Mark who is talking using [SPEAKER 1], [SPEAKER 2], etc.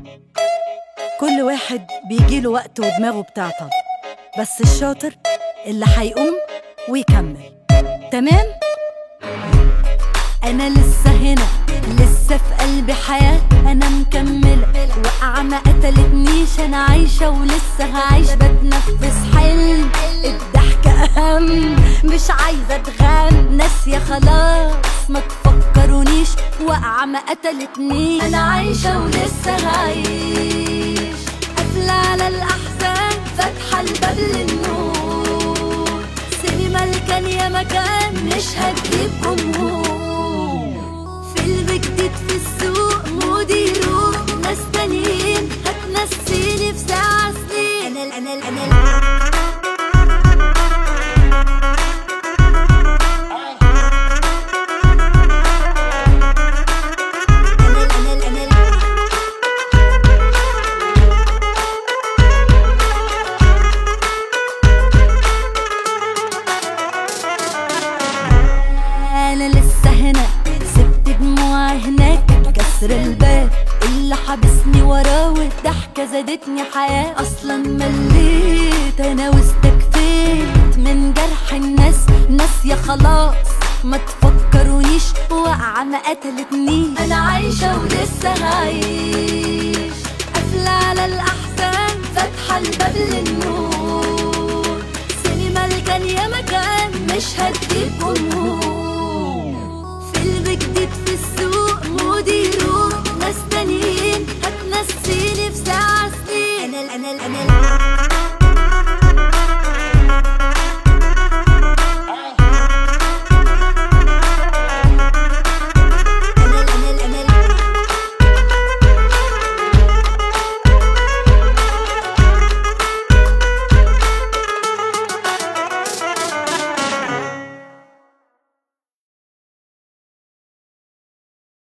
[SPEAKER 1] كل واحد بيجيله وقت ودماغه بتعطل بس الشاطر اللي هيقوم ويكمل تمام انا لسه هنا لسه في قلبي حياة انا مكملة وقعة ما قتلتنيش انا عايشة ولسه هعيش بتنفس حلم الضحك اهم مش عايزة اتغام ناسية خلاص ما تفكرونيش وقعة ما قتلتنيش انا عايشة ولسه هعيش قافلة على الاحزان فاتحة الباب للنور سينما كان يا مكان مش هتجيب جمهور فيلم جديد في السوق مودي يروح ناس تانيين هتنسيني في ساعة سنين انا ال- انا ال- انا ال- انا ال- انا ال- انا ال- انا لسه هنا سبت دموعي هناك كسر الباب اللي حبسني وراه والضحكة زادتني حياة اصلا مليت انا واستكفيت من جرح الناس ناسية خلاص ما تفكرونيش وقعة ما قتلتنيش انا عايشة ولسه هعيش